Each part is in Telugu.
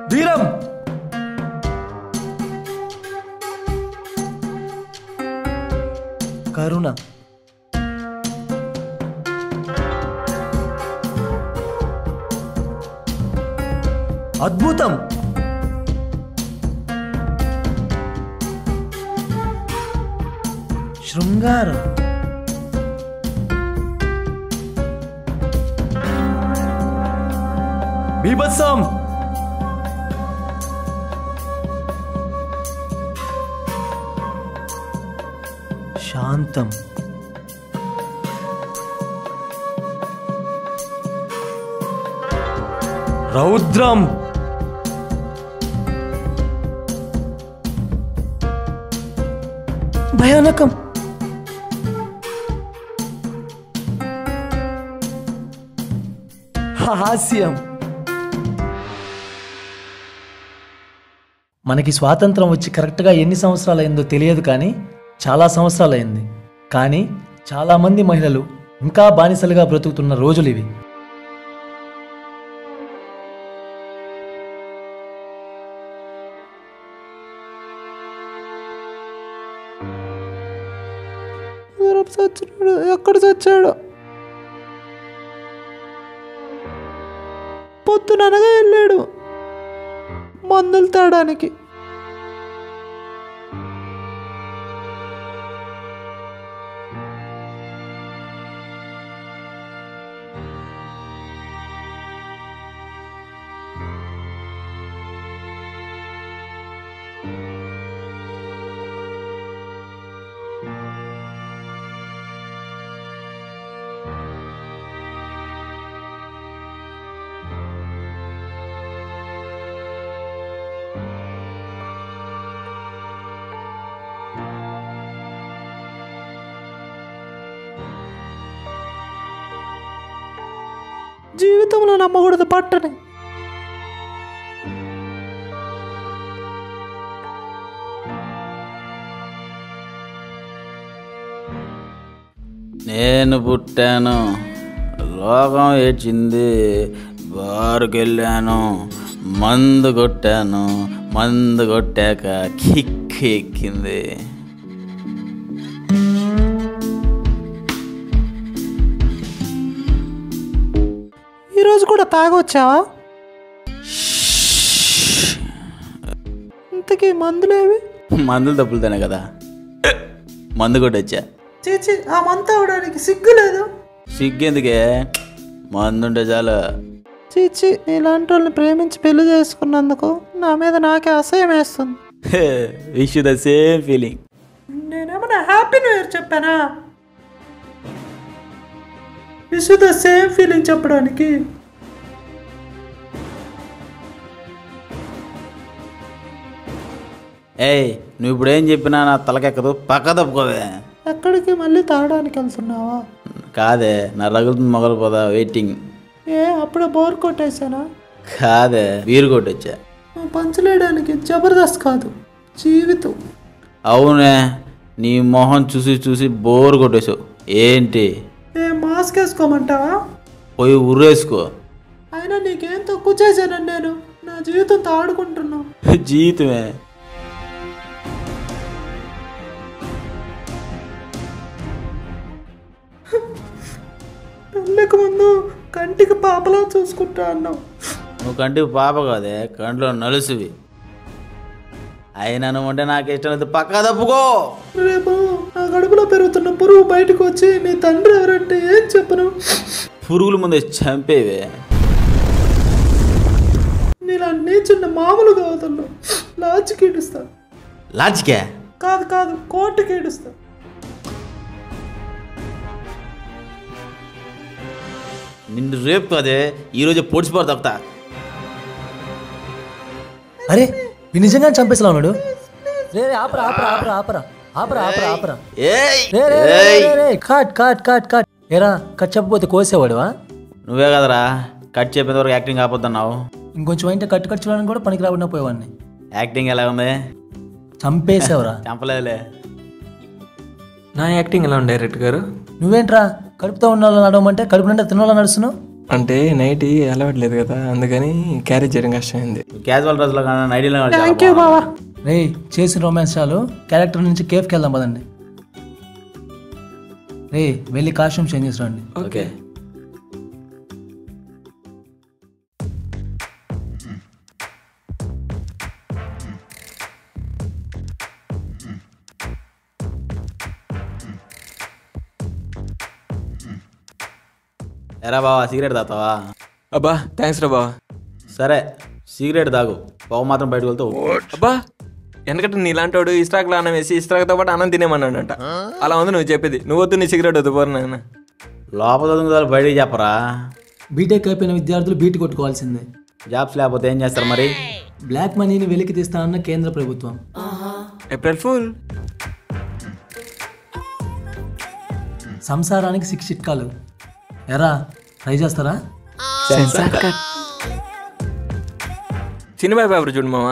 ధీరం కరుణ అద్భుతం శృంగారం బీభత్సం శాంతం రౌద్రం భయానకం హాస్యం మనకి స్వాతంత్రం వచ్చి కరెక్ట్గా ఎన్ని సంవత్సరాలు అయిందో తెలియదు కానీ చాలా సంవత్సరాలు అయింది కానీ చాలామంది మహిళలు ఇంకా బానిసలుగా బ్రతుకుతున్న రోజులు ఇవి చచ్చాడు ఎక్కడ చచ్చాడు పొద్దుననగా వెళ్ళాడు మందులు తేడానికి జీవితంలో నమ్మకూడదు పట్టని నేను పుట్టాను లోకం ఏడ్చింది బారుకెళ్ళాను మందు కొట్టాను మందు కొట్టాక కిక్ ఎక్కింది ఈరోజు కూడా తాగొచ్చావా ఇంతకీ మందులేవి మందులు తప్పులుతానే కదా మందు కొట్టొచ్చా చీచి ఆ మంత అవడానికి సిగ్గు లేదు సిగ్గెందుకే మందు ఉంటే చాలు చీచి ఇలాంటి వాళ్ళని ప్రేమించి పెళ్లి చేసుకున్నందుకు నా మీద నాకే అసహ్యం వేస్తుంది విష్ ద సేమ్ ఫీలింగ్ నేనేమన్నా హ్యాపీ న్యూ ఇయర్ చెప్పానా విష్ ద సేమ్ ఫీలింగ్ చెప్పడానికి ఏయ్ నువ్వు ఇప్పుడు ఏం చెప్పినా నా తలకెక్కదు పక్క తప్పుకోవే ఎక్కడికి మళ్ళీ తాగడానికి వెళ్తున్నావా కాదే నా రగులుతుంది మొగలిపోదా వెయిటింగ్ ఏ అప్పుడే బోర్ కొట్టేశానా కాదే వీరు కొట్టొచ్చా నువ్వు పంచలేయడానికి జబర్దస్త్ కాదు జీవితం అవునే నీ మొహం చూసి చూసి బోర్ కొట్టేశావు ఏంటి ఏ మాస్క్ వేసుకోమంటావా పోయి ఉరేసుకో అయినా నీకేం తక్కువ చేశానని నేను నా జీవితంతో ఆడుకుంటున్నావు జీవితమే పెళ్ళికి ముందు కంటికి పాపలా చూసుకుంటా అన్నావు నువ్వు కంటికి పాప కాదే కంట్లో నలుసువి అయినా నువ్వు అంటే నాకు ఇష్టం లేదు పక్కా తప్పుకో రేపు నా కడుపులో పెరుగుతున్న పురుగు బయటకు వచ్చి నీ తండ్రి ఎవరంటే ఏం చెప్పను పురుగుల ముందే చంపేవే నీలా చిన్న మామూలుగా అవుతున్నావు లాడ్జికి ఏడుస్తా లాజికే కాదు కాదు కోర్టుకి ఏడుస్తా నిన్ను రేపు కాదే ఈరోజు పొడిచిపోరు తప్పుతా అరే ఈ నిజంగా చంపేసలా ఉన్నాడు రే రే, ఆపరా ఆపరా ఆపరా ఆపరా ఆపరా ఆపరా ఆపరా ఏయ్ రే రే రే, ఏయ్! రే, రే, కట్ కట్ కట్ కట్ ఏరా కట్ చెప్పకపోతే కోసేవాడువా నువ్వే కదరా కట్ చెప్పేంత వరకు యాక్టింగ్ ఆపొద్దన్నావు ఇంకొంచెం అయితే కట్టు కట్ చూడడానికి కూడా పనికి రాకుండా పోయేవాడిని యాక్టింగ్ ఎలా ఉంది చంపేసావురా చంపలేదులే నా యాక్టింగ్ ఎలా ఉంది డైరెక్టర్ గారు నువ్వేంట్రా కడుపుతో ఉన్న వాళ్ళని నడవమంటే కడుపు నిండా తినాలని నడుస్తున్నావు అంటే నైట్ అలవాట్లేదు కదా అందుకని క్యారేజ్ చేయడం కష్టమైంది క్యాజువల్ డ్రెస్లో కానీ నైటీలో కానీ థ్యాంక్ యూ బావా రే చేసిన రొమాన్స్ చాలు క్యారెక్టర్ నుంచి కేఫ్కి వెళ్దాం పదండి రే వెళ్ళి కాస్ట్యూమ్ చేంజ్ చేసి రండి ఓకే ఎరా బావా సిగరెట్ తాగుతావా అబ్బా థ్యాంక్స్ రా బావా సరే సిగరెట్ తాగు పొగ మాత్రం బయటకు వెళ్తే అబ్బా ఎందుకంటే నీలాంటోడు ఇస్ట్రాక్లో అన్నం వేసి ఇస్ట్రాక్తో పాటు అన్నం తినేమన్నాడంట అలా ఉంది నువ్వు చెప్పేది నువ్వు వద్దు నీ సిగరెట్ వద్దు పోరు నాయన లోపల చదువుతారు బయటికి చెప్పరా బీటెక్ అయిపోయిన విద్యార్థులు బీట్ కొట్టుకోవాల్సిందే జాబ్స్ లేకపోతే ఏం చేస్తారు మరి బ్లాక్ మనీని వెలికి తీస్తానన్న కేంద్ర ప్రభుత్వం ఏప్రిల్ ఫుల్ సంసారానికి సిక్స్ చిట్కాలు ఎరా ట్రై చేస్తారా సినిమా పేపర్ చూడు మావా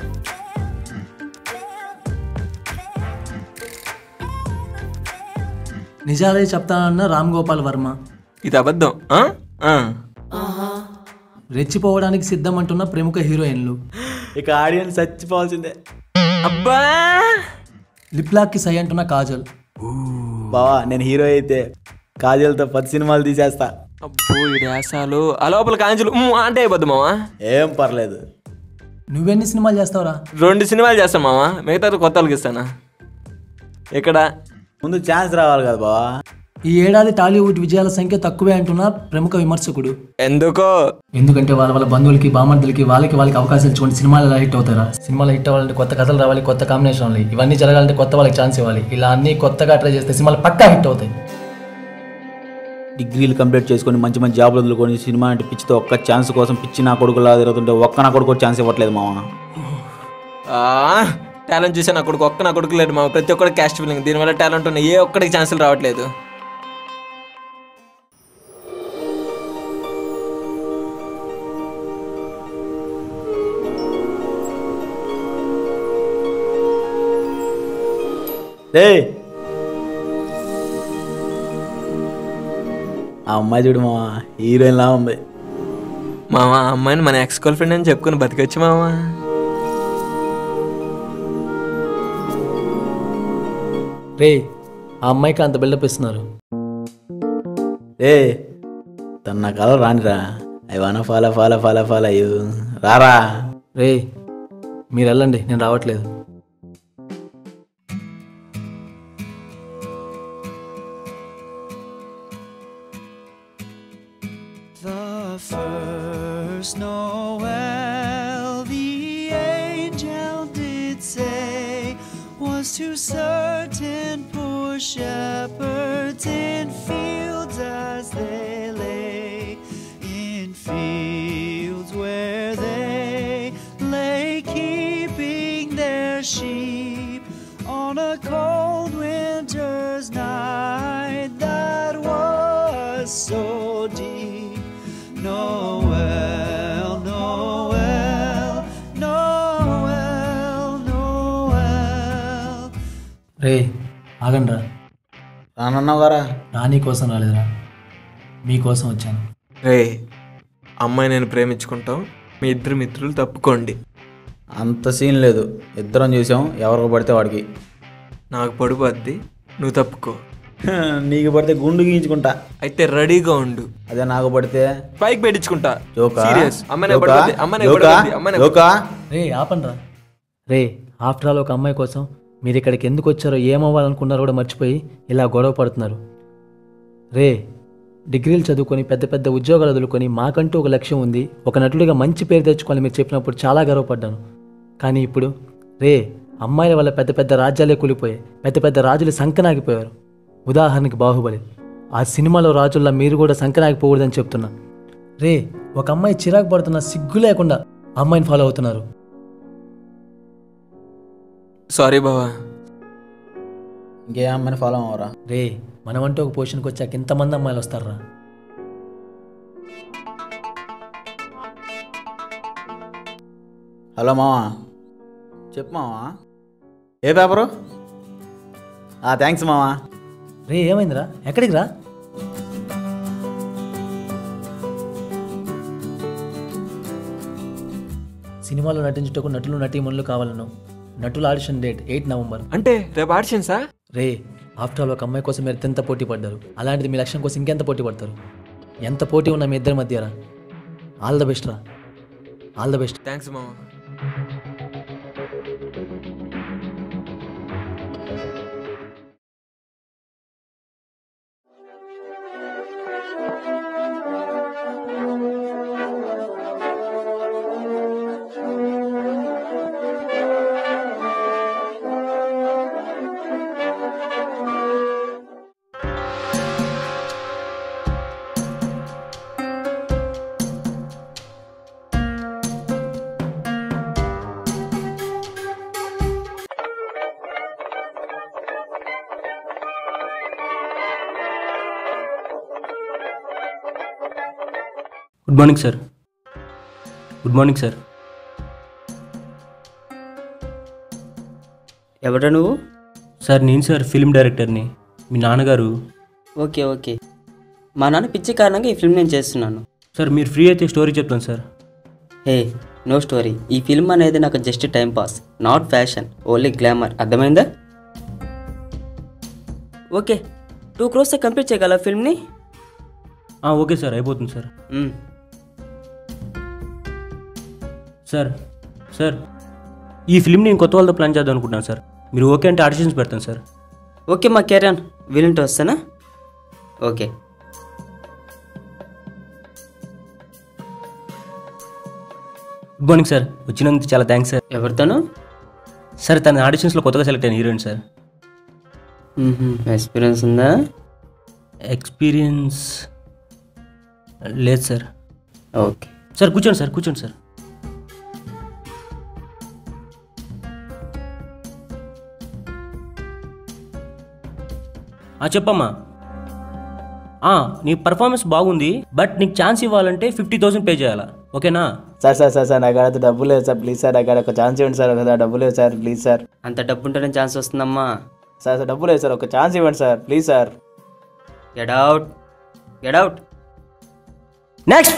నిజాలే చెప్తానన్న రామ్ గోపాల్ వర్మ ఇది అబద్ధం ఆ? ఆ. రెచ్చిపోవడానికి సిద్ధం అంటున్న ప్రముఖ హీరోయిన్లు ఇక ఆడియన్స్ చచ్చిపోవాల్సిందే అబ్బా లిప్లాక్కి సై అంటున్న కాజల్ బావా నేను హీరో అయితే కాజల్తో పది సినిమాలు తీసేస్తా అబ్బో ఈ డ్యాసాలు ఆ లోపల కాంచులు ఉమ్, అంటే అయిపోద్ది మావా ఏం పర్లేదు నువ్వెన్ని సినిమాలు చేస్తావురా రెండు సినిమాలు చేస్తాం మావా మిగతా కొత్త వాళ్ళకి ఇస్తానా ఇక్కడ ముందు ఛాన్స్ రావాలి కదా బావా ఈ ఏడాది టాలీవుడ్ విజయాల సంఖ్య తక్కువే అంటున్న ప్రముఖ విమర్శకుడు ఎందుకో ఎందుకంటే వాళ్ళ వాళ్ళ బంధువులకి బామర్దులకి వాళ్ళకి వాళ్ళకి అవకాశాలు ఇచ్చుకుంటే సినిమాలు ఎలా హిట్ అవుతారా సినిమాలు హిట్ అవ్వాలంటే కొత్త కథలు రావాలి కొత్త కాంబినేషన్ రావాలి ఇవన్నీ జరగాలంటే కొత్త వాళ్ళకి ఛాన్స్ ఇవ్వాలి ఇలా అన్ని కొత్తగా ట్రై చేస్తే సినిమాలు పక్కా హిట్ అవుతాయి డిగ్రీలు కంప్లీట్ చేసుకొని మంచి మంచి జాబ్లు వదులుకొని సినిమా అంటే పిచ్చితో ఒక్క ఛాన్స్ కోసం పిచ్చి నా కొడుకులా తిరుగుతుంటే ఒక్క నా కొడుకు ఛాన్స్ ఇవ్వట్లేదు మామ టాలెంట్ చూసా నా కొడుకు ఒక్క నా కొడుకు లేడు మా ప్రతి ఒక్కరికి క్యాస్ట్ ఫీలింగ్ దీనివల్ల టాలెంట్ ఉన్న ఏ ఒక్కడికి ఛాన్సులు రావట్లేదు రే ఆ అమ్మాయి చూడు మామ హీరోయిన్ లా ఉంది మామ ఆ అమ్మాయిని మన ఎక్స్ గర్ల్ ఫ్రెండ్ అని చెప్పుకొని బతికొచ్చు మామ రే ఆ అమ్మాయికి అంత బిల్డప్ ఇస్తున్నారు రే తన నా కలర్ రానిరా ఐ వాన ఫాలో ఫాలో ఫాలో ఫాలో అయ్యో రారా రే మీరు వెళ్ళండి నేను రావట్లేదు The first Noel the angel did say was to certain poor shepherds in fields as they lay, in fields where they lay keeping their sheep on a cold winter's night that was so deep. Noel, Noel, Noel, Noel. రే ఆగండి రా రానన్నావు గారా రాణి కోసం రాలేదురా మీకోసం వచ్చాను రే అమ్మాయి నేను ప్రేమించుకుంటాం మీ ఇద్దరు మిత్రులు తప్పుకోండి అంత సీన్ లేదు ఇద్దరం చూసాం ఎవరికి పడితే వాడికి నాకు పడిపోద్ది నువ్వు తప్పుకో నీకు పడితే గుండు గీయించుకుంటా అయితే రెడీగా ఉండు అదే నాకు పడితే పైకి పెట్టించుకుంటా జోకా సీరియస్ అమ్మాయి జోకా? పడిపోద్ది అమ్మాయి జోకా? పడిపోద్ది అమ్మాయి జోకా? రే ఆపండ్రా రే ఆఫ్టర్ ఆల్ ఒక అమ్మాయి కోసం మీరు ఇక్కడికి ఎందుకు వచ్చారో ఏమవ్వాలనుకున్నారో కూడా మర్చిపోయి ఇలా గొడవ పడుతున్నారు రే డిగ్రీలు చదువుకొని పెద్ద పెద్ద ఉద్యోగాలు వదులుకొని మాకంటూ ఒక లక్ష్యం ఉంది ఒక నటుడిగా మంచి పేరు తెచ్చుకోవాలని మీరు చెప్పినప్పుడు చాలా గర్వపడ్డాను కానీ ఇప్పుడు రే అమ్మాయిల వల్ల పెద్ద పెద్ద రాజ్యాలే కూలిపోయాయి పెద్ద పెద్ద రాజులు సంకనాగిపోయారు ఉదాహరణకి బాహుబలి ఆ సినిమాలో రాజుల్లా మీరు కూడా సంకనాగిపోకూడదని చెప్తున్నా రే ఒక అమ్మాయి చిరాకు పడుతున్న సిగ్గు లేకుండా ఆ అమ్మాయిని ఫాలో అవుతున్నారు సారీ బావా ఇంకే అమ్మని ఫాలో అవరా రే మనమంటూ ఒక పొజిషన్కి వచ్చాక ఇంతమంది అమ్మాయిలు వస్తారా హలో మావా చెప్పు మావా ఏ పేపరు థ్యాంక్స్ మావా రే ఏమైందిరా ఎక్కడికి రా సినిమాలో నటించుటకు నటులు నటీమణులు కావాలను నటుల ఆడిషన్ డేట్ ఎయిట్ నవంబర్ అంటే రేపు ఆడిషన్సా రే ఆఫ్టర్ ఆల్ ఒక అమ్మాయి కోసం మీరు ఎంత పోటీ పడ్డారు అలాంటిది మీ లక్ష్యం కోసం ఇంకెంత పోటీ పడతారు ఎంత పోటీ ఉన్నా మీ ఇద్దరి మధ్య రా ఆల్ ద బెస్ట్ రా ఆల్ ద బెస్ట్ థ్యాంక్స్ మామ good morning sir good morning sir ఎవడా నువ్వు సార్ నేను సార్ ఫిల్మ్ డైరెక్టర్ని మీ నాన్నగారు ఓకే ఓకే మా నాన్న పిచ్చి కారణంగా ఈ ఫిల్మ్ నేను చేస్తున్నాను సార్ మీరు ఫ్రీ అయితే స్టోరీ చెప్తాను సార్ హే నో స్టోరీ ఈ ఫిల్మ్ అనేది నాకు just time pass not fashion only glamour అర్థమైందా ఓకే టూ క్రోర్స్ కంప్లీట్ చేయగల ఫిల్మ్ని ఆ, ఓకే సార్ అయిపోతుంది సార్ మ్మ్. సార్ సార్ ఈ ఫిల్మ్ నేను కొత్త వాళ్ళతో ప్లాన్ చేద్దాం అనుకుంటున్నాను సార్ మీరు ఓకే అంటే ఆడిషన్స్ పెడతాను సార్ ఓకే మా కెరాన్ వీలుంటే వస్తానా ఓకే గుడ్ మార్నింగ్ సార్ వచ్చినందుకు చాలా థ్యాంక్స్ సార్ ఎవరితోను సార్ తన ఆడిషన్స్లో కొత్తగా సెలెక్ట్ అయిన హీరోయిన్ సార్ ఎక్స్పీరియన్స్ ఉందా ఎక్స్పీరియన్స్ లేదు సార్ ఓకే సార్ కూర్చోండి సార్ కూర్చోండి సార్ ఆ, చెప్పమ్మా ఆ, నీ పర్ఫార్మెన్స్ బాగుంది బట్ నీకు ఛాన్స్ ఇవ్వాలంటే ఫిఫ్టీ థౌసండ్ పే చేయాలా ఓకేనా సార్ సార్ సార్ సార్ నాకు అక్కడ డబ్బులు లేదు సార్ ప్లీజ్ సార్ నాకు ఒక ఛాన్స్ ఇవ్వండి సార్ ఒక డబ్బులు లేదు సార్ ప్లీజ్ సార్ అంత డబ్బు ఉంటేనే ఛాన్స్ వస్తుందమ్మా సార్ సార్ డబ్బులు లేదు సార్ ఒక ఛాన్స్ ఇవ్వండి sir please sir get out get out next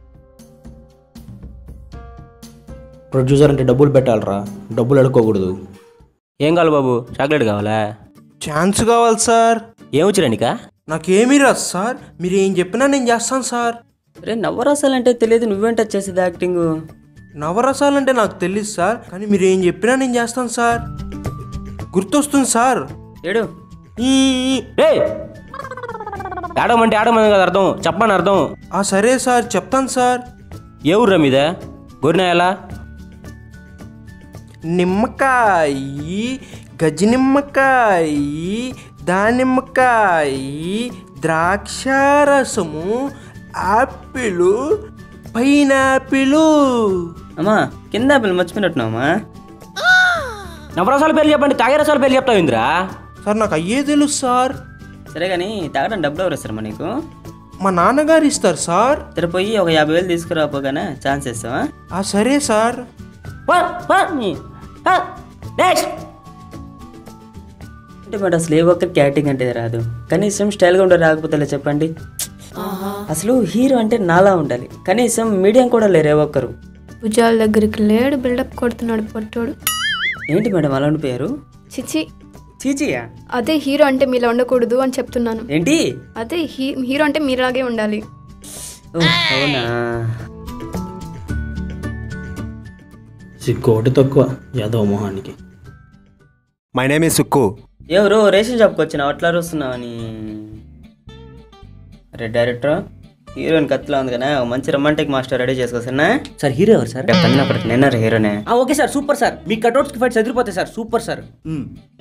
producer అంటే డబ్బులు పెట్టాలరా డబ్బులు అడుక్కోకూడదు ఏం కావాలి బాబు చాక్లెట్ కావాలా ఛాన్స్ కావాలి సార్ ఏమొచ్చిరా నీకా నాకేమీ రాదు సార్ మీరు ఏం చెప్పినా నేను చేస్తాను సార్ రే నవరసాలంటే తెలియదు నువ్వేంట చేసేది యాక్టింగ్ నవరసాలంటే నాకు తెలియదు సార్ కానీ మీరు ఏం చెప్పినా నేను చేస్తాను సార్ గుర్తొస్తుంది సార్ ఏడు ఈ రే ఆడమంటే ఆడమని కదా అర్థం చెప్పమని అర్థం ఆ సరే సార్ చెప్తాను సార్ ఏ ఊర్రా మీద గోరినాయాలా నిమ్మకాయ గజ్జి నిమ్మకాయ దానిమ్మకాయ ద్రాక్షారసము ఆపిల్ పైనాపిల్ అమ్మా కింద పిల్లలు మర్చిపోయినట్టున్నామా నవరసాల పేర్లు చెప్పండి తాగే రసాల పేర్లు చెప్తావు ఇంద్రా సార్ నాకు అయ్యే తెలుసు సార్ సరే కానీ తాగడం డబ్బులు ఎవరు ఇస్తారమ్మా నీకు మా నాన్నగారు ఇస్తారు సార్ తిరుపోయి ఒక యాభై వేలు తీసుకురాపోగానే ఛాన్స్ ఇస్తావా ఆ సరే సార్ నెక్స్ట్ అంటే మరి అసలు ఏ ఒక్కరికి యాక్టింగ్ అంటే రాదు కనీసం స్టైల్గా ఉండే రాకపోతే చెప్పండి అసలు హీరో అంటే నాలా ఉండాలి కనీసం మీడియం కూడా లేరు ఏ ఒక్కరు భుజాల దగ్గరికి లేడు బిల్డప్ కొడుతున్నాడు పొట్టోడు ఏంటి మేడం అలా ఉండిపోయారు చిచి చీచియా అదే హీరో అంటే మీలా ఉండకూడదు అని చెప్తున్నాను ఏంటి అదే హీ హీరో అంటే మీలాగే ఉండాలి ఓ, అవునా సిగ్గు ఒకటి తక్కువ యాదవ మొహానికి మై నేమ్ ఈ సుక్కు ఎవరు రేషన్ షాప్కి వచ్చిన అట్లా వస్తున్నావని అరే డైరెక్టర్ హీరోయిన్ కత్తిలో ఉంది కదా ఒక మంచి రొమాంటిక్ మాస్టర్ రెడీ చేసుకోసన్నా సార్ హీరో ఎవరు సార్ పన్నప్పటికి నిన్న హీరోనే ఆ, ఓకే సార్ సూపర్ సార్ మీ కట్అవుట్స్కి ఫైట్స్ ఎదిరిపోతాయి సార్ సూపర్ సార్ మ్మ్.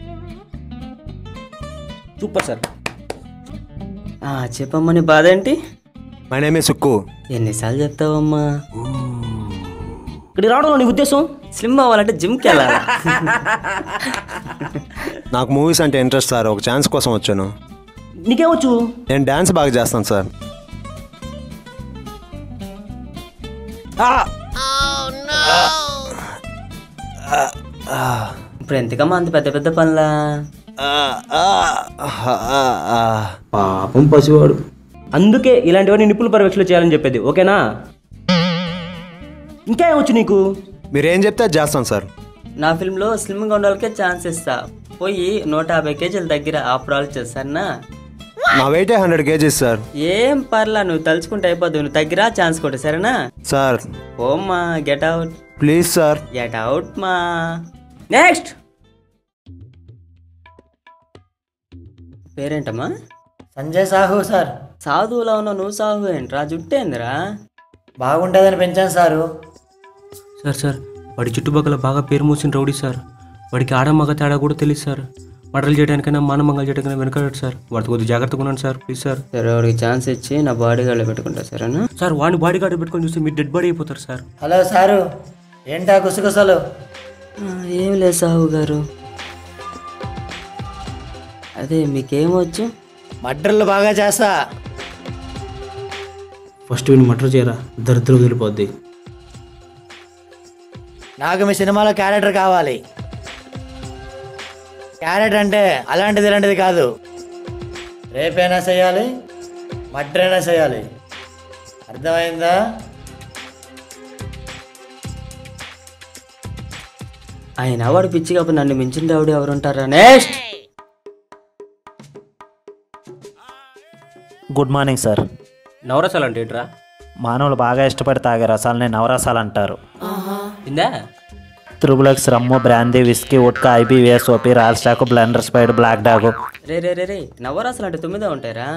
సూపర్ సార్ ఆ, చెప్పమ్మా నీ బాధ ఏంటి మై నేమ్ ఈ సుక్కు ఎన్నిసార్లు చెప్తావమ్మా ఇక్కడికి రావడంలో నీ ఉద్దేశం స్లిమ్ అవ్వాలంటే జిమ్కి వెళ్ళాలి నాకు మూవీస్ అంటే ఇంట్రెస్ట్ సార్ ఒక ఛాన్స్ కోసం వచ్చాను నీకేవచ్చు నేను డ్యాన్స్ బాగా చేస్తాను సార్ ఇప్పుడు ఎందుకమ్మా అంత పెద్ద పెద్ద పనులా పాపం పసివాడు అందుకే ఇలాంటివన్నీ నిప్పుల పరీక్షలు చేయాలని చెప్పేది ఓకేనా ఇంకా ఏమొచ్చు నీకు మీరేం చెప్తే అది చేస్తాను సార్ నా ఫిల్మ్లో స్లిమ్గా ఉండే వాళ్ళకే ఛాన్స్ ఇస్తా పోయి నూట యాభై కేజీల దగ్గర ఆఫర్ ఆల్ చేస్తానా నా వెయిటే హండ్రెడ్ కేజీస్ సార్ ఏం పర్లా నువ్వు తలుచుకుంటే అయిపోద్దు నువ్వు తగ్గిరా ఛాన్స్ కొట్టు సరేనా సార్ ఓమ్మా get out please sir get out మా నెక్స్ట్ పేరేంటమ్మా సంజయ్ సాహు సార్ సాధువులో ఉన్న నువ్వు సాహు ఏంట్రా జుట్టేందిరా బాగుంటుందని పెంచాను సారు సార్ సార్ వాడి చుట్టుపక్కల బాగా పేరు మూసిన రౌడీ సార్ వాడికి ఆడ మగ తేడా కూడా తెలియదు సార్ మటలు చేయడానికైనా మానమంగళ చేయడానికైనా వెనకాడు సార్ వాడితో కొద్దిగా జాగ్రత్తగా ఉన్నాను సార్ ప్లీజ్ సార్ సరే వాడికి ఛాన్స్ ఇచ్చి నా బాడీ గార్డ్లో పెట్టుకుంటా సరేనా సార్ వాడిని బాడీ గార్డు పెట్టుకొని చూస్తే మీరు డెడ్ బాడీ అయిపోతారు సార్ హలో సారు ఏంటా గుసగుసలు ఆ, ఏం లేదు సాహు గారు అదే మీకేమొచ్చు మడ్రలు బాగా చేస్తా ఫస్ట్ వీడిని మటర్ చేయరా దరిద్రం వదిలిపోద్ది నాకు మీ సినిమాలో క్యారెక్టర్ కావాలి క్యారెక్టర్ అంటే అలాంటిది ఇలాంటిది కాదు రేపైనా చేయాలి మడ్రైనా చేయాలి అర్థమైందా ఆయన వాడు పిచ్చి కాబట్టి నన్ను మించిన రావుడు ఎవరు ఉంటారా నెక్స్ట్ గుడ్ మార్నింగ్ సార్ నవరసాలు అంటే ఏంట్రా మానవులు బాగా ఇష్టపడి తాగే రసాలని నవరసాలు అంటారు ఇందా triple X rum brandy whisky vodka I B వేసోపి రాల్ స్టాక్ బ్లెండర్ స్పైడ్ బ్లాక్ డాగ్ రే రే రే రే నవరాసలు అంటే తొమ్మిదే ఉంటాయరా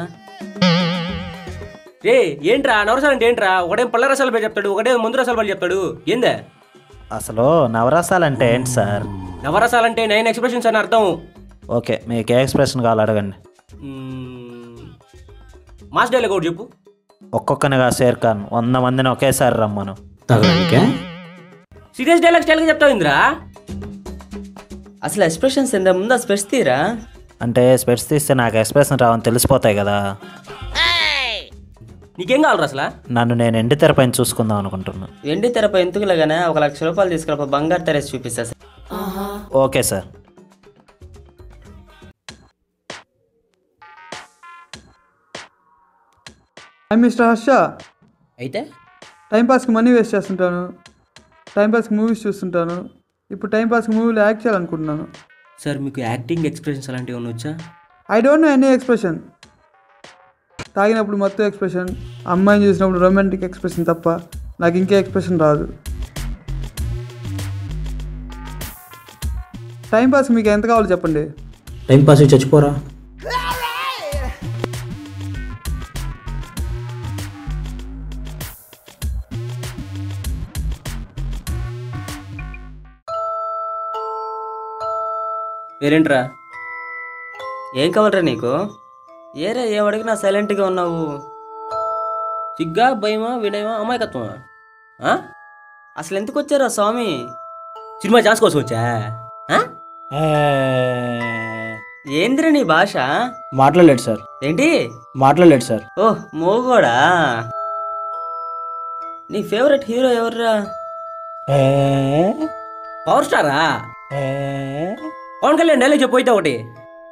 రే ఏంట్రా నవరసాలు అంటే ఏంట్రా ఒకటే పళ్ళ రసాలు పేరు చెప్తాడు ఒకటే ముందు రసాలు పేరు చెప్తాడు ఏందే అసలు నవరసాలు అంటే ఏంటి సార్ నవరసాలు అంటే నైన్ ఎక్స్ప్రెషన్స్ అని అర్థం ఓకే మీకు ఏ ఎక్స్ప్రెషన్ కావాలి అడగండి మ్మ్. మాస్ డైలాగ్ ఒకటి చెప్పు ఒక్కొక్కనిగా షేర్ ఖాన్ వంద మందిని ఒకేసారి రమ్మను తగడానికే సీరియస్ డైలాగ్ స్టైల్గా చెప్తావు ఇంద్రా అసలు ఎక్స్ప్రెషన్స్ ఎంత ముందు ఆ స్పెట్స్ తీరా అంటే స్పెట్స్ తీస్తే నాకు ఎక్స్ప్రెషన్ రావని తెలిసిపోతాయి కదా నీకేం కావాలి అసలు నన్ను నేను ఎండి తెరపైన చూసుకుందాం అనుకుంటున్నా వెండి తెరపై ఎందుకులాగానే ఒక లక్ష రూపాయలు తీసుకురా బంగారు తెరేసి చూపిస్తా sir. Okay sir I mister Harsha అయితే టైంపాస్కి మనీ వేస్ట్ చేస్తుంటాను టైంపాస్కి మూవీస్ చూస్తుంటాను ఇప్పుడు టైంపాస్కి మూవీలో యాక్ట్ చేయాలనుకుంటున్నాను సార్ మీకు యాక్టింగ్ ఎక్స్ప్రెషన్స్ అలాంటివి ఏమైనా వచ్చా I don't know any expression తాగినప్పుడు మొత్తం ఎక్స్ప్రెషన్ అమ్మాయిని చూసినప్పుడు రొమాంటిక్ ఎక్స్ప్రెషన్ తప్ప నాకు ఇంకే ఎక్స్ప్రెషన్ రాదు టైంపాస్ మీకు ఎంత కావాలో చెప్పండి టైం పాస్ అయ్యి చచ్చిపోరా పేరేంట్రా ఏం కావాలరా నీకు ఏరా ఏం అడిగినా సైలెంట్గా ఉన్నావు సిగ్గా భయమా వినయమా అమాయకత్వమా ఆ? అసలు ఎందుకు వచ్చారా స్వామి సినిమా ఛాన్స్ కోసం వచ్చా ఆ? ఏంద్రా నీ భాష మాట్లాడలేడు సార్ ఏంటి మాట్లాడలేడు సార్ ఓ మోగోడా నీ ఫేవరెట్ హీరో ఎవర్రా పవర్ స్టారా పవన్ కళ్యాణ్ డైలాగ్ చెప్పు అయితే ఒకటి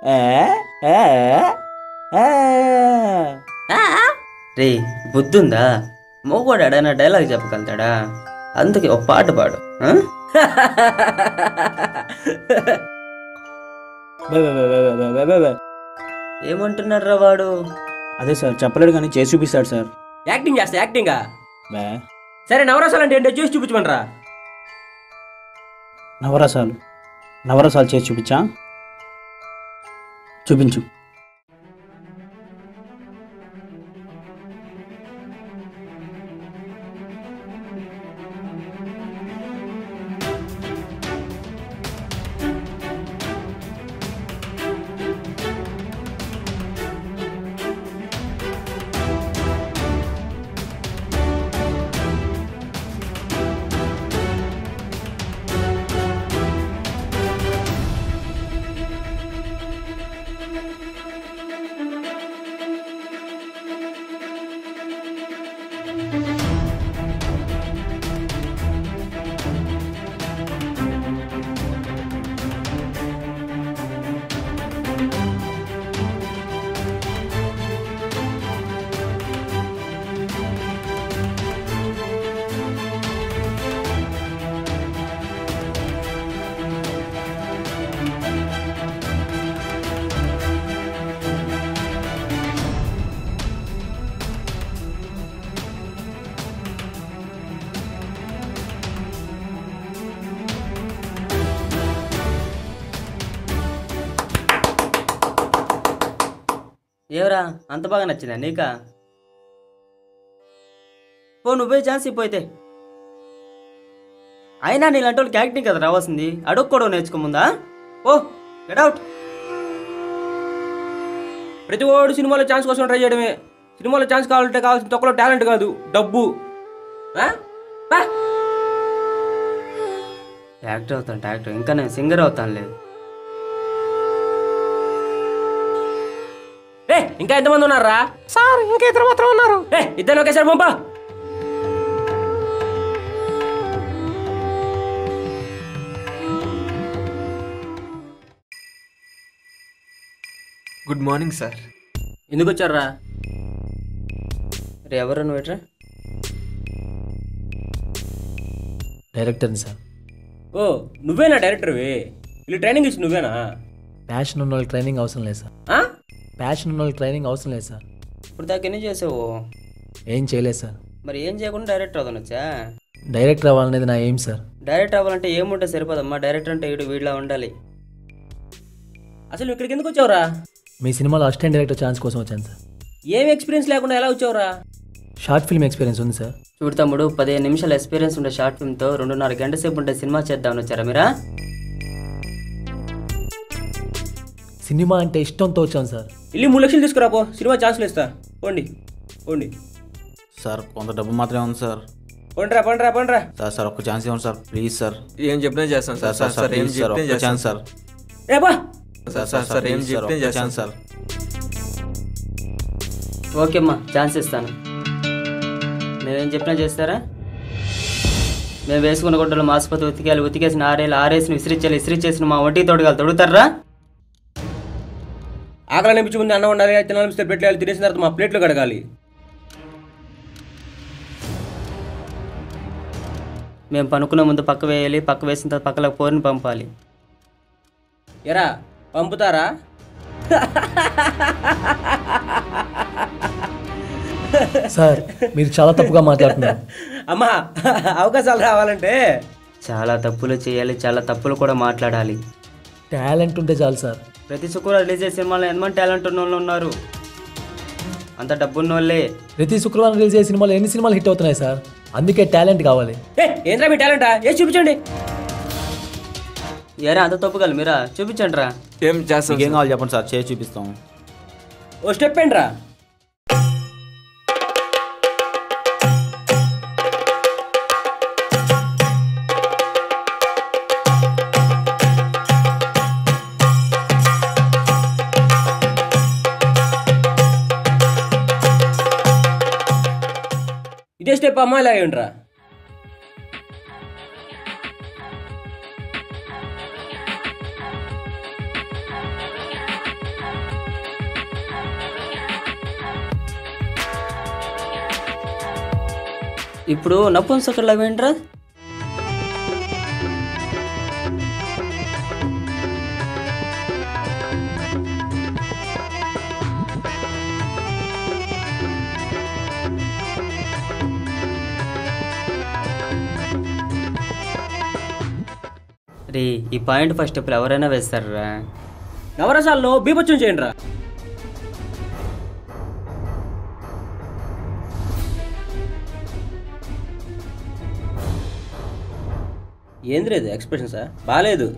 రే బుద్ధుందా మోగోడా నా డైలాగ్ చెప్పగలుగుతాడా అందుకే ఒక పాట పాడు ఆ? ఏమంటున్నాడు రా వాడు అదే సార్ చెప్పలేడు కానీ చేసి చూపిస్తాడు సార్ యాక్టింగ్ చేస్తా యాక్టింగా బే సరే నవరసాలు అంటే ఏంటో చేసి చూపించమంటారా నవరసాలు నవరసాలు చేసి చూపించా చూపించు ఏరా అంత బాగా నచ్చిందా నీకా పో నువ్వే ఛాన్స్ ఇప్పోయితే అయినా నీలాంటి వాళ్ళకి యాక్టింగ్ కదా రావాల్సింది అడుక్కోవడం నేర్చుకోముందా ఓ గెట్ అవుట్ ప్రతి ఓడు సినిమాలో ఛాన్స్ కోసం ట్రై చేయడమే సినిమాలో ఛాన్స్ కావాలంటే కావాల్సిన తొక్కలో టాలెంట్ కాదు డబ్బు ఆ? బా. యాక్టర్ అవుతాను యాక్టర్ ఇంకా నేను సింగర్ అవుతాను లేదు ఏ ఇంకా ఎంతమంది ఉన్నారా సార్ ఇంకా ఇద్దరు మాత్రం ఉన్నారు ఏ ఇద్దరు ఒకేసారి పంపా గుడ్ మార్నింగ్ సార్ ఎందుకు వచ్చారా రే ఎవరు నువ్వు ఎట్రా డైరెక్టర్ని సార్ ఓ నువ్వేనా డైరెక్టర్వి వీళ్ళు ట్రైనింగ్ ఇచ్చి నువ్వేనా ప్యాషన్ ఉన్న వాళ్ళకి ట్రైనింగ్ అవసరం లేదు సార్ ఆ? ప్యాషన్ ఉన్న వాళ్ళకి ట్రైనింగ్ అవసరం లేదు సార్ ఇప్పుడు దాకా ఎన్ని చేసావు ఏం చేయలేదు సార్ మరి ఏం చేయకుండా డైరెక్టర్ అవుతాను వచ్చా డైరెక్టర్ అవ్వాలనేది నా ఎయిమ్ సార్ డైరెక్టర్ అవ్వాలంటే ఏముంటే సరిపోదమ్మా డైరెక్టర్ అంటే వీడు వీడిలా ఉండాలి అసలు ఇక్కడికి ఎందుకు వచ్చావురా మీ సినిమాలో అసిస్టెంట్ డైరెక్టర్ ఛాన్స్ కోసం వచ్చాను సార్ ఏం ఎక్స్పీరియన్స్ లేకుండా ఎలా వచ్చావురా షార్ట్ ఫిల్మ్ ఎక్స్పీరియన్స్ ఉంది సార్ చూడు తమ్ముడు పదిహేను నిమిషాల ఎక్స్పీరియన్స్ ఉండే షార్ట్ ఫిల్మ్తో రెండున్నర గంట సేపు ఉండే సినిమా చేద్దామని వచ్చారా మీరా సినిమా అంటే ఇష్టంతో వచ్చాను సార్ వెళ్ళి మూడు లక్షలు తీసుకురా పో సినిమా ఛాన్స్లు ఇస్తా పోండి పోండి సార్ కొంత డబ్బు మాత్రమే ఉంది సార్ పండ్రా పండ్రా పండ్రా సార్ సార్ ఒక్క ఛాన్స్ ఇవ్వండి సార్ ప్లీజ్ సార్ ఏం చెప్పినా చేస్తాను సార్ సార్ సార్ ఏం ప్లీజ్ సార్ చెప్తే ఒక్క చేస్తాను ఛాన్స్ సార్ ఏ బా సార్ సార్ సార్ ఏం ప్లీజ్ సార్, చెప్తే ఒక్క చేస్తాను ఛాన్స్ సార్ ఓకే అమ్మా ఛాన్స్ ఇస్తాను మేమేం చెప్పినా చేస్తారా మేము వేసుకున్న గుడ్డలు మాసిపోతే ఉతికేయాలి ఉతికేసిన ఆరేళ్ళు ఆరేసిన విసిరిచ్చాలి విసిరిచ్చేసిన మా ఒంటి తోడుగాలు తొడుగుతారా ఆకలి అనిపించి ముందు అన్నం ఉండాలి తినాలనిపిస్తే ప్లేట్లు తినేసిన తర్వాత మా ప్లేట్లు కడగాలి మేము పనుకునే ముందు పక్క వేయాలి పక్క వేసిన తర్వాత పక్కలకు పోరిని పంపాలి ఎరా పంపుతారా సార్ మీరు చాలా తప్పుగా మాట్లాడుతున్నారు అమ్మా అవకాశాలు రావాలంటే చాలా తప్పులు చేయాలి చాలా తప్పులు కూడా మాట్లాడాలి టాలెంట్ ఉంటే చాలు సార్ ప్రతి శుక్రవారం రిలీజ్ చేసే సినిమాలో ఎంతమంది టాలెంట్ ఉన్న వాళ్ళు ఉన్నారు అంత డబ్బున్న వాళ్ళే ప్రతి శుక్రవారం రిలీజ్ అయ్యే సినిమాలు ఎన్ని సినిమాలు హిట్ అవుతున్నాయి సార్ అందుకే టాలెంట్ కావాలి ఏ ఏంద్రా మీ టాలెంటా ఏ చూపించండి ఏరా అంత తప్పుగలు మీరా చూపించండి రా ఏం చేస్తాం మీకేం కావాలి చెప్పండి సార్ చేసి చూపిస్తాం ఓ స్టెప్ ఏంట్రా ఇదే స్టెప్ అమ్మాయిలా ఏంట్రా ఇప్పుడు నపుంసకులు అవేంట్రా రే ఈ పాయింట్ ఫస్ట్ ఇప్పుడు ఎవరైనా వేస్తారా నవరసాల్లో బీభత్సం చేయండి రా ఏంది లేదు ఎక్స్ప్రెషన్సా బాగాలేదు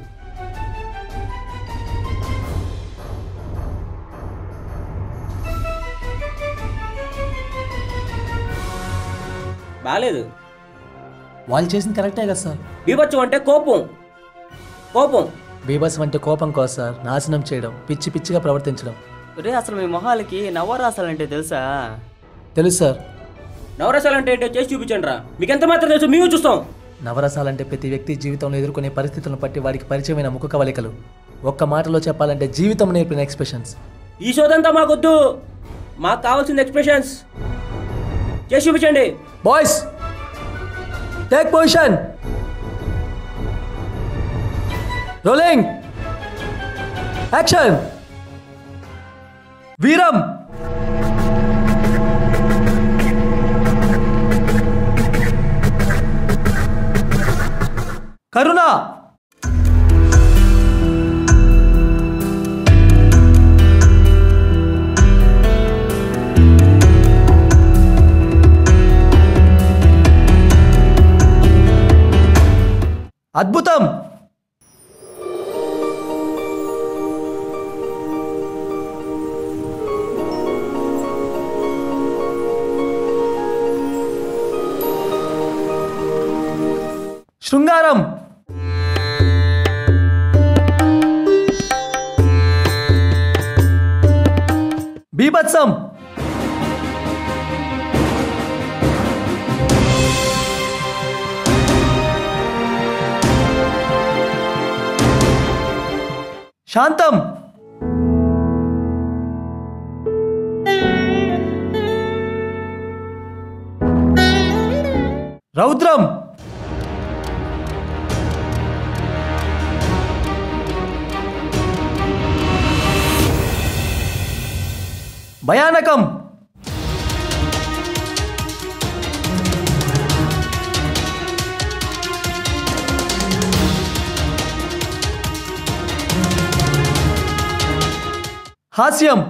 బాగాలేదు వాళ్ళు చేసింది కరెక్టే కదా సార్ బీభత్సం అంటే కోపం కోపం బీభత్సం అంటే కోపం కాదు సార్ నాశనం చేయడం పిచ్చి పిచ్చిగా ప్రవర్తించడం రే అసలు మీ మొహాలకి నవరాసాలు అంటే తెలుసా తెలుసు సార్ నవరసాలు అంటే ఏంటో చేసి చూపించండి రా మీకు ఎంత మాత్రం తెలుసు మేము చూస్తాం నవరసాలంటే ప్రతి వ్యక్తి జీవితంలో ఎదుర్కొనే పరిస్థితులను బట్టి వారికి పరిచయమైన ముఖ కవలికలు ఒక్క మాటలో చెప్పాలంటే జీవితం నేర్పిన ఎక్స్ప్రెషన్స్ ఈ సోదంతా మాకొద్దు మాకు కావాల్సిన ఎక్స్ప్రెషన్స్ చేసి చూపించండి boys take position rolling action వీరం కరుణ అద్భుతం శృంగారం బీభత్సం శాంతం రౌద్రం భయానకం హాస్యం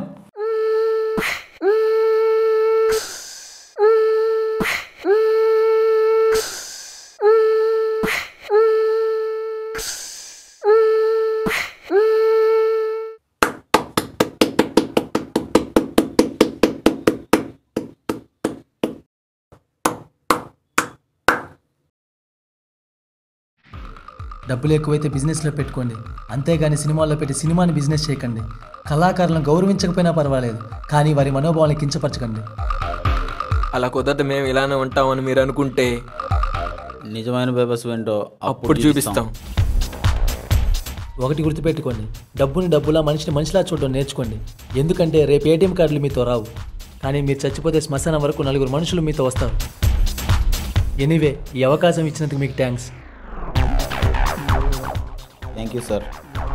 డబ్బులు ఎక్కువైతే బిజినెస్లో పెట్టుకోండి అంతేగాని సినిమాల్లో పెట్టి సినిమాని బిజినెస్ చేయకండి కళాకారులను గౌరవించకపోయినా పర్వాలేదు కానీ వారి మనోభావాలను కించపరచకండి అలా కుదరదు మేము ఇలానే ఉంటామని మీరు అనుకుంటే నిజమైన పేపర్స్ ఏంటో అప్పుడు చూపిస్తాం ఒకటి గుర్తుపెట్టుకోండి డబ్బుని డబ్బులా మనిషిని మనిషిలా చూడడం నేర్చుకోండి ఎందుకంటే రేపు ఏటీఎం కార్డులు మీతో రావు కానీ మీరు చచ్చిపోతే శ్మశానం వరకు నలుగురు మనుషులు మీతో వస్తారు ఎనీవే ఈ అవకాశం ఇచ్చినందుకు మీకు థ్యాంక్స్ థ్యాంక్ యూ సార్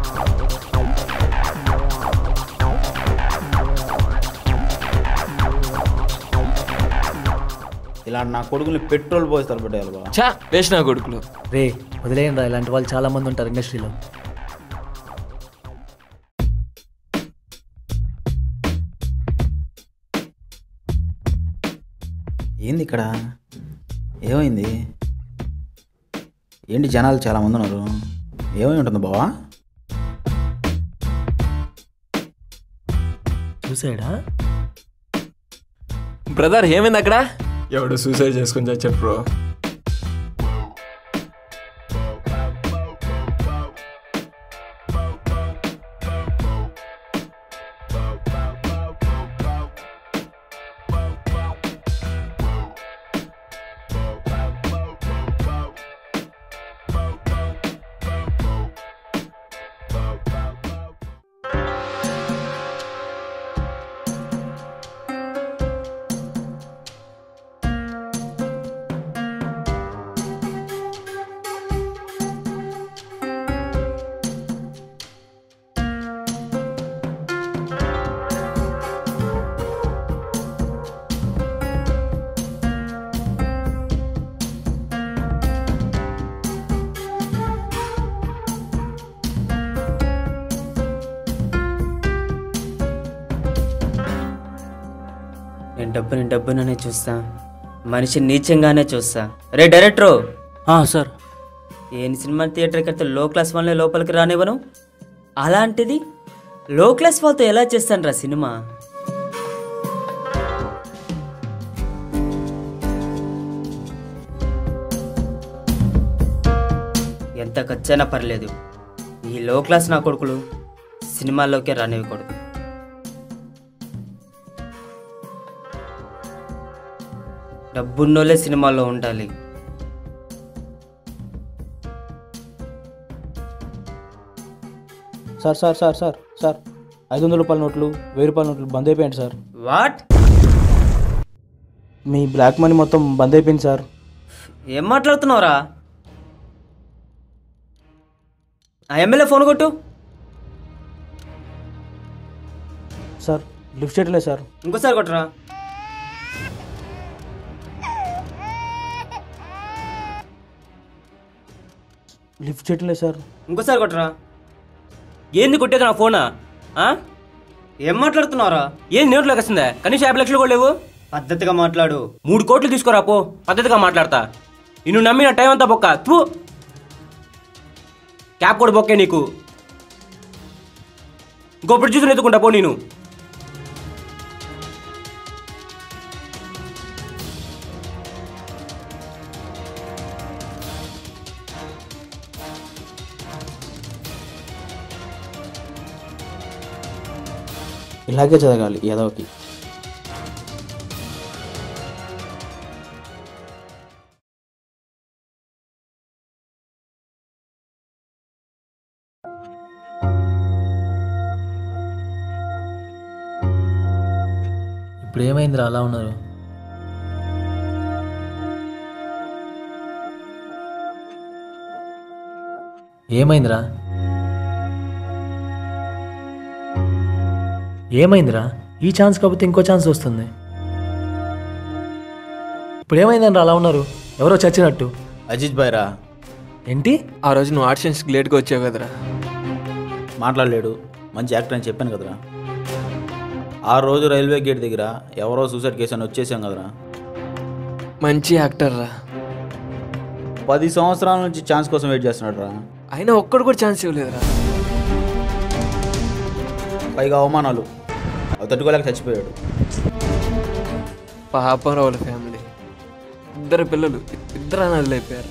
ఇలాంటి నా కొడుకుని పెట్రోల్ పోసి తలపెట్టాలి బా చా వేస్ట్ నా కొడుకులు రే వదిలేయండి రా ఇలాంటి వాళ్ళు చాలా మంది ఉంటారు ఇండస్ట్రీలో ఏంది ఇక్కడ ఏమైంది ఏంటి జనాలు చాలా మంది ఉన్నారు ఏమై ఉంటుంది బావా చూసాడా బ్రదర్ ఏమైంది అక్కడ ఎవడు సూసైడ్ చేసుకుని చచ్చాడు బ్రో నేను డబ్బుని డబ్బుననే చూస్తా మనిషి నీచంగానే చూస్తా రే డైరెక్టరు సార్ ఏం సినిమా థియేటర్కి అయితే లో క్లాస్ వాళ్ళని లోపలికి రానివ్వను అలాంటిది లో క్లాస్ వాళ్ళతో ఎలా చేస్తాను రా సినిమా ఎంత ఖర్చైనా పర్లేదు ఈ లో క్లాస్ నా కొడుకులు సినిమాల్లోకే రానివ్వకూడదు డబ్బున్నోళ్ళే సినిమాల్లో ఉండాలి sir sir sir sir sir ఐదు వందల రూపాయల నోట్లు వెయ్యి రూపాయల నోట్లు బంద్ అయిపోయింది sir what me black money మొత్తం బంద్ అయిపోయింది సార్ ఏం మాట్లాడుతున్నావురా ఆ ఎమ్మెల్యే ఫోన్ కొట్టు సార్ లిఫ్ట్ చేయట్లేదు సార్ ఇంకోసారి కొట్టరా లిఫ్ట్ చేయట్లేదు సార్ ఇంకోసారి కొట్టరా ఏంది కొట్టేది నా ఫోనా ఆ? ఏం మాట్లాడుతున్నావురా ఏం నోట్లోకి వస్తుందా కనీసం యాభై లక్షలు కూడా లేవు పద్ధతిగా మాట్లాడు మూడు కోట్లు తీసుకోరా పో పద్ధతిగా మాట్లాడతా నిన్ను నమ్మిన టైం అంతా బొక్క తూ క్యాప్ కూడా బొక్కే నీకు ఇంకొప్పుడు చూసి ఎత్తుకుంటా పో నేను ఇలాగే చదగాలి ఏదోకి ఇప్పుడు ఏమైందిరా అలా ఉన్నారు ఏమైందిరా ఏమైందిరా ఈ ఛాన్స్ కాకపోతే ఇంకో ఛాన్స్ వస్తుంది ఇప్పుడు ఏమైందండి అలా ఉన్నారు ఎవరో చచ్చినట్టు అజిత్ భాయ్ రా ఏంటి ఆ రోజు నువ్వు ఆడిషన్స్కి లేట్గా వచ్చావు కదరా మాట్లాడలేడు మంచి యాక్టర్ అని చెప్పాను కదరా ఆ రోజు రైల్వే గేట్ దగ్గర ఎవరో సూసైడ్ కేసు అని వచ్చేసాం కదరా మంచి యాక్టర్ రా పది సంవత్సరాల నుంచి ఛాన్స్ కోసం వెయిట్ చేస్తున్నాడు రా అయినా ఒక్కడు కూడా ఛాన్స్ ఇవ్వలేదురా పైగా అవమానాలు అవి తట్టుకోలేక చచ్చిపోయాడు పాపారావుల ఫ్యామిలీ ఇద్దరు పిల్లలు ఇద్దరు అనాథలు అయిపోయారు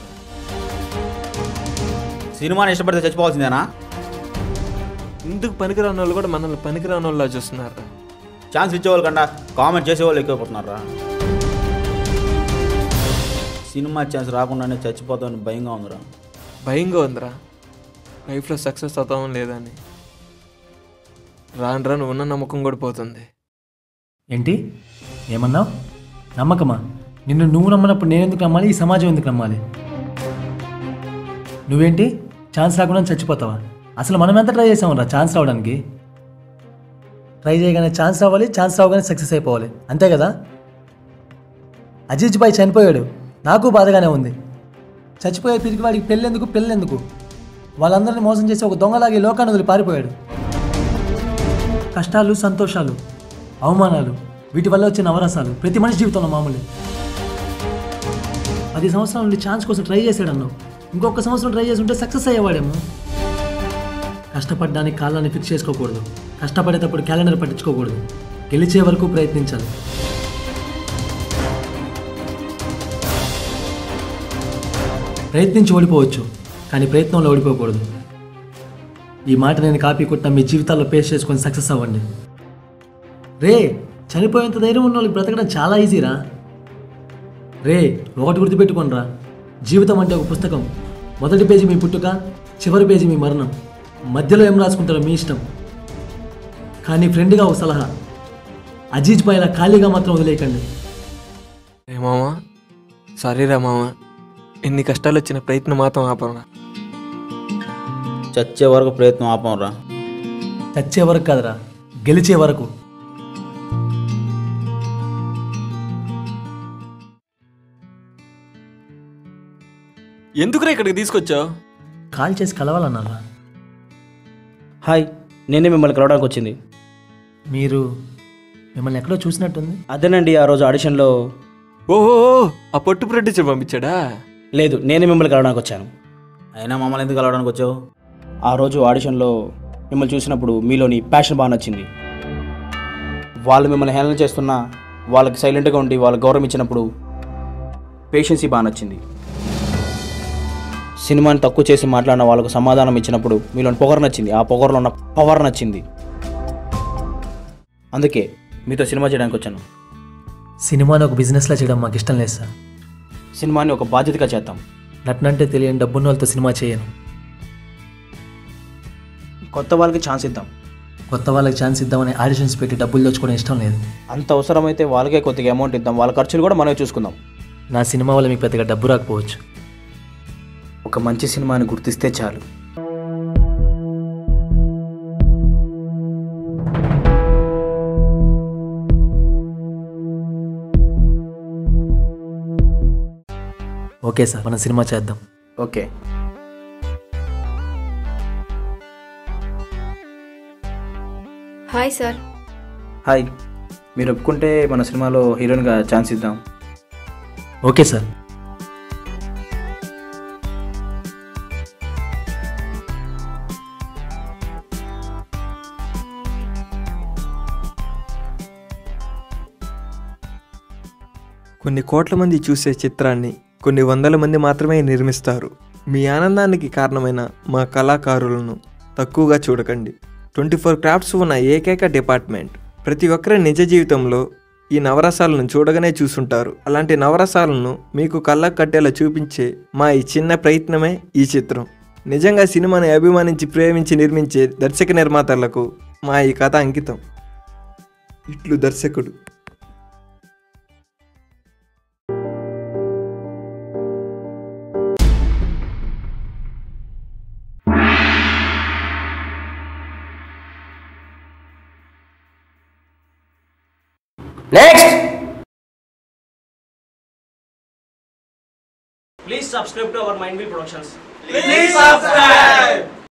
సినిమాని ఇష్టపడితే చచ్చిపోవాల్సిందేనా ఇందుకు పనికిరాని వాళ్ళు కూడా మనల్ని పనికిరాని వాళ్ళ చూస్తున్నారు ఛాన్స్ ఇచ్చేవాళ్ళు కన్నా కామెంట్ చేసేవాళ్ళు ఎక్కువైపోతున్నారా సినిమా ఛాన్స్ రాకుండానే చచ్చిపోతామని భయంగా ఉందిరా భయంగా ఉందిరా లైఫ్లో సక్సెస్ అవుతామో లేదని రాను రాను ఉన్న నమ్మకం కూడా పోతుంది ఏంటి ఏమన్నావు నమ్మకమా నిన్ను నువ్వు నమ్మనప్పుడు నేను ఎందుకు నమ్మాలి ఈ సమాజం ఎందుకు నమ్మాలి నువ్వేంటి ఛాన్స్ రాకుండా చచ్చిపోతావా అసలు మనం ఎంత ట్రై చేసామరా ఛాన్స్ రావడానికి ట్రై చేయగానే ఛాన్స్ రావాలి ఛాన్స్ రావగానే సక్సెస్ అయిపోవాలి అంతే కదా అజిత్ బాయ్ చనిపోయాడు నాకు బాధగానే ఉంది చచ్చిపోయే తిరిగి వాడికి పెళ్ళెందుకు పెళ్ళెందుకు వాళ్ళందరినీ మోసం చేసి ఒక దొంగలాగి లోకాన్ని వదిలి పారిపోయాడు కష్టాలు సంతోషాలు అవమానాలు వీటి వల్ల వచ్చే నవరసాలు ప్రతి మనిషి జీవితంలో మామూలే పది సంవత్సరాల నుండి ఛాన్స్ కోసం ట్రై చేశాడు అన్నావు ఇంకొక సంవత్సరం ట్రై చేసి ఉంటే సక్సెస్ అయ్యేవాడేమో కష్టపడడానికి కాలాన్ని ఫిక్స్ చేసుకోకూడదు కష్టపడేటప్పుడు క్యాలెండర్ పట్టించుకోకూడదు గెలిచే వరకు ప్రయత్నించాలి ప్రయత్నించి ఓడిపోవచ్చు కానీ ప్రయత్నంలో ఓడిపోకూడదు ఈ మాట నేను కాపీ కొట్టిన మీ జీవితాల్లో పేస్ట్ చేసుకొని సక్సెస్ అవ్వండి రే చనిపోయేంత ధైర్యం ఉన్న వాళ్ళకి బ్రతకడం చాలా ఈజీరా రే ఒకటి గుర్తుపెట్టుకోనరా జీవితం అంటే ఒక పుస్తకం మొదటి పేజీ మీ పుట్టుక చివరి పేజీ మీ మరణం మధ్యలో ఏం రాసుకుంటారో మీ ఇష్టం కానీ ఫ్రెండ్గా ఒక సలహా అజీజ్ పైన ఖాళీగా మాత్రం వదిలేయకండి ఏ మామా సారీ రా మామ ఎన్ని కష్టాలు వచ్చిన ప్రయత్నం మాత్రం ఆపరా చచ్చే వరకు ప్రయత్నం ఆపంరా చచ్చే వరకు కాదురా గెలిచే వరకు ఎందుకురా ఇక్కడికి తీసుకొచ్చావు కాల్ చేసి కలవాలన్నారా హాయ్ నేనే మిమ్మల్ని కలవడానికి వచ్చింది మీరు మిమ్మల్ని ఎక్కడో చూసినట్టుంది అదేనండి ఆ రోజు ఆడిషన్లో ఓహో ఆ పొట్టు ప్రొడ్యూసర్ పంపించాడా లేదు నేనే మిమ్మల్ని కలవడానికి వచ్చాను అయినా మమ్మల్ని ఎందుకు కలవడానికి వచ్చావు ఆ రోజు ఆడిషన్లో మిమ్మల్ని చూసినప్పుడు మీలోని ప్యాషన్ బాగా నచ్చింది వాళ్ళు మిమ్మల్ని హేళన చేస్తున్నా వాళ్ళకి సైలెంట్గా ఉండి వాళ్ళకి గౌరవం ఇచ్చినప్పుడు పేషెన్సీ బాగా నచ్చింది సినిమాని తక్కువ చేసి మాట్లాడిన వాళ్ళకు సమాధానం ఇచ్చినప్పుడు మీలోని పొగరు నచ్చింది ఆ పొగరులో ఉన్న పవర్ నచ్చింది అందుకే మీతో సినిమా చేయడానికి వచ్చాను సినిమాని ఒక బిజినెస్లా చేయడం మాకు ఇష్టం లేదు సార్ సినిమాని ఒక బాధ్యతగా చేద్దాం నటనంటే తెలియని డబ్బున్న వాళ్ళతో సినిమా చేయను కొత్త వాళ్ళకి ఛాన్స్ ఇద్దాం కొత్త వాళ్ళకి ఛాన్స్ ఇద్దామని ఆడిషన్స్ పెట్టి డబ్బులు దోచుకోవడం ఇష్టం లేదు అంత అవసరమైతే వాళ్ళకే కొద్దిగా అమౌంట్ ఇద్దాం వాళ్ళ ఖర్చులు కూడా మనమే చూసుకుందాం నా సినిమా వల్ల మీకు పెద్దగా డబ్బు రాకపోవచ్చు ఒక మంచి సినిమాని గుర్తిస్తే చాలు ఓకే సార్ మనం సినిమా చేద్దాం ఓకే హాయ్ సార్ హాయ్ మీరు ఒప్పుకుంటే మన సినిమాలో హీరోయిన్గా ఛాన్స్ ఇద్దాం ఓకే సార్ కొన్ని కోట్ల మంది చూసే చిత్రాన్ని కొన్ని వందల మంది మాత్రమే నిర్మిస్తారు మీ ఆనందానికి కారణమైన మా కళాకారులను తక్కువగా చూడకండి ట్వంటీ ఫోర్ క్రాఫ్ట్స్ ఉన్న ఏకైక డిపార్ట్మెంట్ ప్రతి ఒక్కరి నిజ జీవితంలో ఈ నవరసాలను చూడగానే చూసుంటారు అలాంటి నవరసాలను మీకు కళ్ళకు కట్టేలా చూపించే మా ఈ చిన్న ప్రయత్నమే ఈ చిత్రం నిజంగా సినిమాని అభిమానించి ప్రేమించి నిర్మించే దర్శక నిర్మాతలకు మా ఈ కథ అంకితం ఇట్లు దర్శకుడు Next! Please subscribe to our Mindville Productions. Please subscribe.